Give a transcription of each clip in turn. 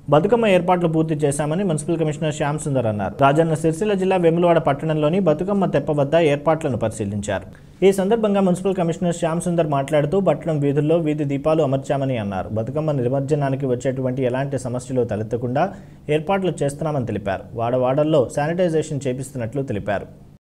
బతుకమ్మ ఏర్పాట్లు పూర్తి చేశామని మున్సిపల్ కమిషనర్ శ్యామ్ సుందర్ అన్నారు రాజన్న సిరిసిల్ల జిల్లా వెములవాడ పట్టణంలోని బతుకమ్మ తెప్ప వద్ద ఏర్పాట్లను పరిశీలించారు ఈ సందర్భంగా మున్సిపల్ కమిషనర్ శ్యామ్ సుందర్ మాట్లాడుతూ పట్టణం వీధుల్లో వీధి దీపాలు అమర్చామని అన్నారు బతుకమ్మ నిమజ్జనానికి వచ్చేటువంటి ఎలాంటి సమస్యలు తలెత్తకుండా ఏర్పాట్లు చేస్తున్నామని తెలిపారు వాడవాడల్లో శానిటైజేషన్ చేపిస్తున్నట్లు తెలిపారు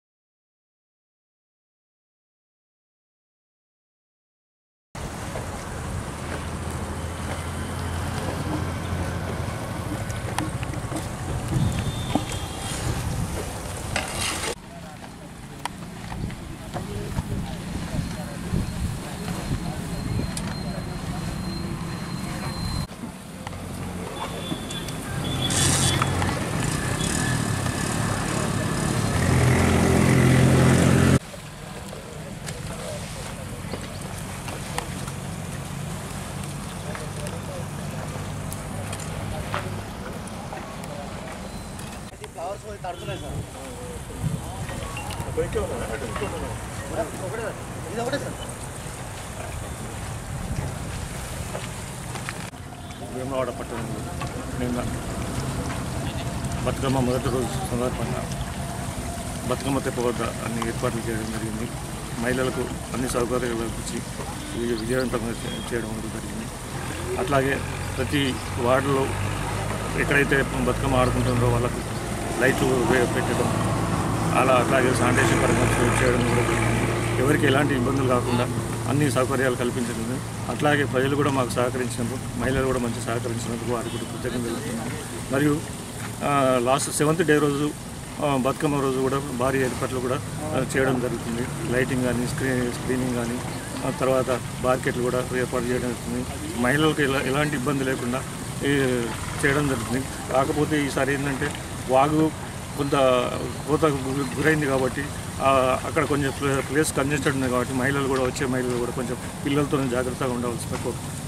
వేమవాడ పట్టణంలో నిన్న బతుకమ్మ మొదటి రోజు సందర్భంగా బతుకమ్మ తెప్ప వద్ద అన్ని ఏర్పాట్లు చేయడం జరిగింది మహిళలకు అన్ని సౌకర్యాలు కల్పించి ఇది విజయవంతంగా చే- చేయడం అనేది జరిగింది అట్లాగే ప్రతి వార్డులో ఎక్కడైతే బతుకమ్మ ఆడుకుంటుందో వాళ్ళకు లైట్లు వే- పెట్టడం అలా అట్లాగే శానిటేషన్ పరంగా చే- చేయడం కూడా జరిగింది ఎవరికి ఎలాంటి ఇబ్బందులు కాకుండా అన్ని సౌకర్యాలు కల్పించడం అట్లాగే ప్రజలు కూడా మాకు సహకరించినందుకు మహిళలు కూడా మంచి సహకరించినందుకు వారికి కూడా కృతజ్ఞతలు తెలుపుతున్నాను మరియు ఆ, లాస్ట్ సెవెంత్ డే రోజు ఆ, బతుకమ్మ రోజు కూడా భారీ ఏర్పాట్లు కూడా ఆ, చేయడం జరుగుతుంది లైటింగ్ కానీ స్క్రీన్ స్క్రీనింగ్ కానీ ఆ తర్వాత మార్కెట్లు కూడా ఏర్పాటు చేయడం జరుగుతుంది మహిళలకు ఎలా ఎలాంటి ఇబ్బంది లేకుండా ఈ, చేయడం జరుగుతుంది కాకపోతే ఈసారి ఏంటంటే వాగు కొంత కోత గు- గురైంది కాబట్టి ఆ, అక్కడ కొంచెం ప్లే- ప్లేస్ కంజెస్టెడ్ ఉంది కాబట్టి మహిళలు కూడా వచ్చే మహిళలు కూడా కొంచెం పిల్లలతో జాగ్రత్తగా ఉండవలసిన కోరు